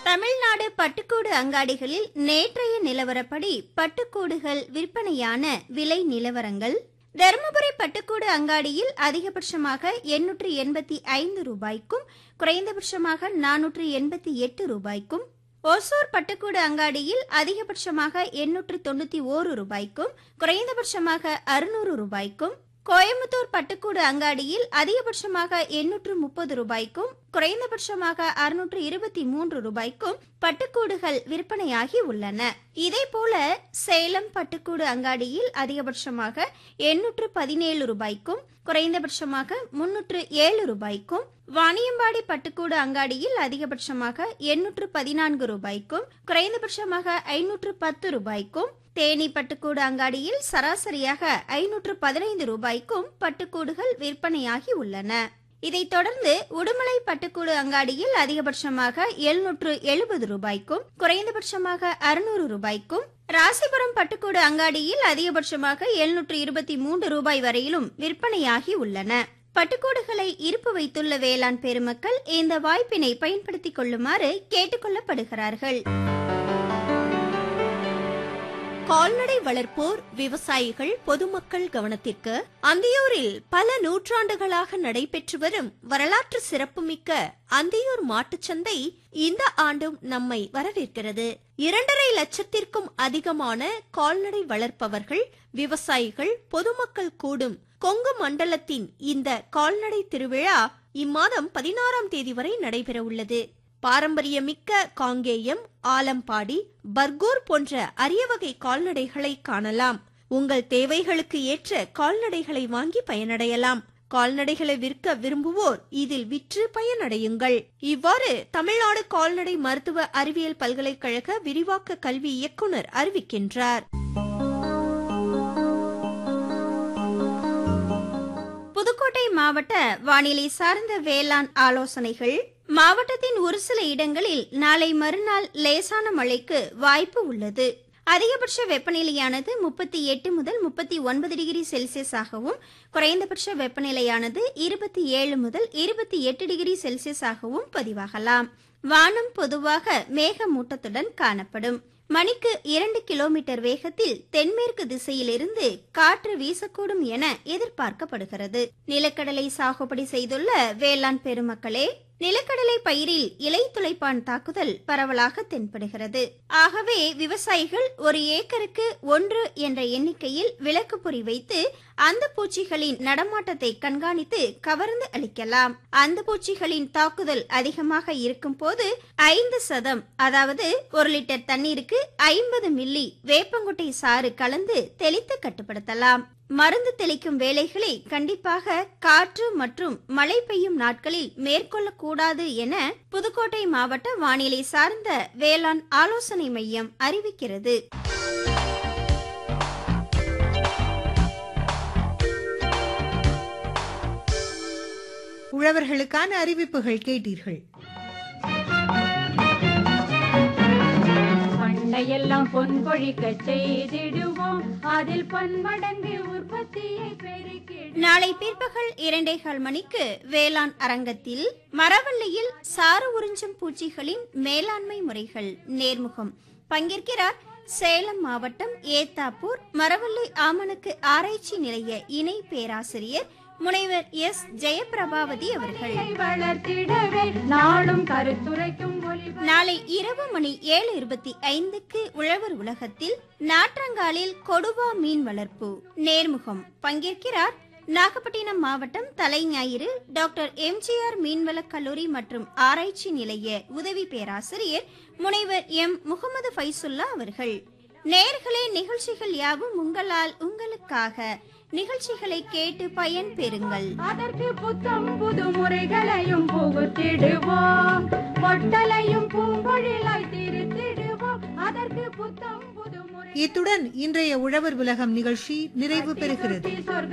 தமிழ்நாடு பட்டுக்கூடு அங்காடிகளில் நேற்றைய நிலவரப்படி பட்டுக்கூடுகள் விற்பனையான விலை நிலவரங்கள் தருமபுரி பட்டுக்கூடு அங்காடியில் அதிகபட்சமாக எண்ணூற்று எண்பத்தி ஐந்து ரூபாய்க்கும் குறைந்தபட்சமாக நானூற்று எண்பத்தி எட்டு ரூபாய்க்கும் ஒசூர் பட்டுக்கூடு அங்காடியில் அதிகபட்சமாக எண்ணூற்று தொண்ணூத்தி ஓரு ரூபாய்க்கும் குறைந்தபட்சமாக அறுநூறு ரூபாய்க்கும் கோயம்புத்தூர் பட்டுக்கூடு அங்காடியில் அதிகபட்சமாக எண்ணூற்று முப்பது ரூபாய்க்கும் குறைந்தபட்சமாக அறுநூற்று இருபத்தி மூன்று ரூபாய்க்கும் பட்டுக்கூடுகள் விற்பனையாகி உள்ளன இதேபோல சேலம் பட்டுக்கூடு அங்காடியில் அதிகபட்சமாக எண்ணூற்று பதினேழு ரூபாய்க்கும் குறைந்தபட்சமாக முன்னூற்று ஏழு ரூபாய்க்கும் வாணியம்பாடி பட்டுக்கூடு அங்காடியில் அதிகபட்சமாக எண்ணூற்று பதினான்கு ரூபாய்க்கும் குறைந்தபட்சமாக ஐநூற்று பத்து ரூபாய்க்கும் தேனி பட்டுக்கூடு அங்காடியில் சராசரியாக ஐநூற்று பதினைந்து ரூபாய்க்கும் பட்டுக்கூடுகள் விற்பனையாகி உள்ளன இதைத் தொடர்ந்து உடுமலை பட்டுக்கூடு அங்காடியில் அதிகபட்சமாக எழுநூற்று எழுபது ரூபாய்க்கும் குறைந்தபட்சமாக அறுநூறு ரூபாய்க்கும் ராசிபுரம் பட்டுக்கூடு அங்காடியில் அதிகபட்சமாக எழுநூற்று இருபத்தி மூன்று ரூபாய் வரையிலும் விற்பனையாகி உள்ளன பட்டுக்கூடுகளை இருப்பு வைத்துள்ள வேளாண் பெருமக்கள் இந்த வாய்ப்பினை பயன்படுத்திக் கொள்ளுமாறு கேட்டுக்கொள்ளப்படுகிறார்கள் கால்நடை வளர்ப்போர் விவசாயிகள் பொதுமக்கள் கவனத்திற்கு அந்தியூரில் பல நூற்றாண்டுகளாக நடைபெற்று வரும் வரலாற்று சிறப்புமிக்க அந்தியூர் மாட்டுச்சந்தை இந்த ஆண்டும் நம்மை வரவேற்கிறது இரண்டரை லட்சத்திற்கும் அதிகமான கால்நடை வளர்ப்பவர்கள் விவசாயிகள் பொதுமக்கள் கூடும் கொங்கு மண்டலத்தின் இந்த கால்நடை திருவிழா இம்மாதம் பதினாறாம் தேதி வரை நடைபெற உள்ளது பாரம்பரியமிக்க காங்கேயம் ஆலம்பாடி பர்கூர் போன்ற அரிய வகை கால்நடைகளை காணலாம் உங்கள் தேவைகளுக்கு ஏற்ற கால்நடைகளை வாங்கி பயனடையலாம் கால்நடைகளை விற்க விரும்புவோர் இதில் விற்று பயனடையுங்கள் இவ்வாறு தமிழ்நாடு கால்நடை மருத்துவ அறிவியல் பல்கலைக்கழக விரிவாக்க கல்வி இயக்குனர் அறிவிக்கின்றார் புதுக்கோட்டை மாவட்ட வானிலை சார்ந்த வேளாண் ஆலோசனைகள் மாவட்டத்தின் ஒரு சில இடங்களில் நாளை மறுநாள் லேசான மழைக்கு வாய்ப்பு உள்ளது அதிகபட்ச வெப்பநிலையானது முப்பத்தி எட்டு முதல் முப்பத்தி ஒன்பது டிகிரி செல்சியஸாகவும் குறைந்தபட்ச வெப்பநிலையானது இருபத்தி ஏழு முதல் இருபத்தி எட்டு டிகிரி செல்சியஸாகவும் பதிவாகலாம் வானம் பொதுவாக மேகமூட்டத்துடன் காணப்படும் மணிக்கு இரண்டு கிலோமீட்டர் வேகத்தில் தென்மேற்கு திசையிலிருந்து காற்று வீசக்கூடும் என எதிர்பார்க்கப்படுகிறது நிலக்கடலை சாகுபடி செய்துள்ள வேளாண் பெருமக்களே நிலக்கடலை பயிரில் இலை துளைப்பான் தாக்குதல் பரவலாக தென்படுகிறது ஆகவே விவசாயிகள் ஒரு ஏக்கருக்கு ஒன்று என்ற எண்ணிக்கையில் விளக்கு பொறி வைத்து அந்த பூச்சிகளின் நடமாட்டத்தை கண்காணித்து கவர்ந்து அளிக்கலாம் அந்த பூச்சிகளின் தாக்குதல் அதிகமாக இருக்கும் போது ஐந்து சதம் அதாவது ஒரு லிட்டர் தண்ணீருக்கு ஐம்பது மில்லி வேப்பங்குட்டை சாறு கலந்து தெளித்து கட்டுப்படுத்தலாம் மருந்து தெளிக்கும் வேலைகளை கண்டிப்பாக காற்று மற்றும் மழை பெய்யும் நாட்களில் மேற்கொள்ளக்கூடாது என புதுக்கோட்டை மாவட்ட வானிலை சார்ந்த வேளாண் ஆலோசனை மையம் அறிவிக்கிறது உழவர்களுக்கான அறிவிப்புகள் கேட்டீர்கள் பண்டையெல்லாம் பொன் பொழிக்க செய்திடுவோம் அதில் பன்மடங்கு உற்பத்தியை பெருக்கிட நாளை பிற்பகல் இரண்டேகால் மணிக்கு வேளாண் அரங்கத்தில் மரவள்ளியில் சாறு உறிஞ்சும் பூச்சிகளின் மேலாண்மை முறைகள் நேர்முகம் பங்கேற்கிறார் சேலம் மாவட்டம் ஏத்தாப்பூர் மரவள்ளி ஆமணக்கு ஆராய்ச்சி நிலைய இணை பேராசிரியர் முனைவர் எஸ் ஜெயபிரபாவதி அவர்கள் வளர்த்திடவே நாளும் கருத்துரைக்கும் ஒளி நாளை இரவு மணி ஏழு இருபத்தி ஐந்துக்கு உழவர் உலகத்தில் நாற்றங்காலில் கொடுவா மீன் வளர்ப்பு நேர்முகம் பங்கேற்கிறார் நாகப்பட்டினம் மாவட்டம் தலைஞாயிறு டாக்டர் எம்ஜிஆர் மீன்வளக் கல்லூரி மற்றும் ஆராய்ச்சி நிலைய உதவி பேராசிரியர் முனைவர் எம் முகமது ஃபைசுல்லா அவர்கள் நேர்களே நிகழ்ச்சிகள் யாவும் உங்களால் உங்களுக்காக நிகழ்ச்சிகளை கேட்டு பயன் பெறுங்கள் அதற்கு புத்தம் புது முறைகளையும் புகுத்திடுவோம் பொட்டலையும் பூங்கொழிலாய் திருத்திடுவோம் அதற்கு புத்தம் புது முறை இத்துடன் இன்றைய உழவர் உலகம் நிகழ்ச்சி நிறைவு பெறுகிறது சொர்க்க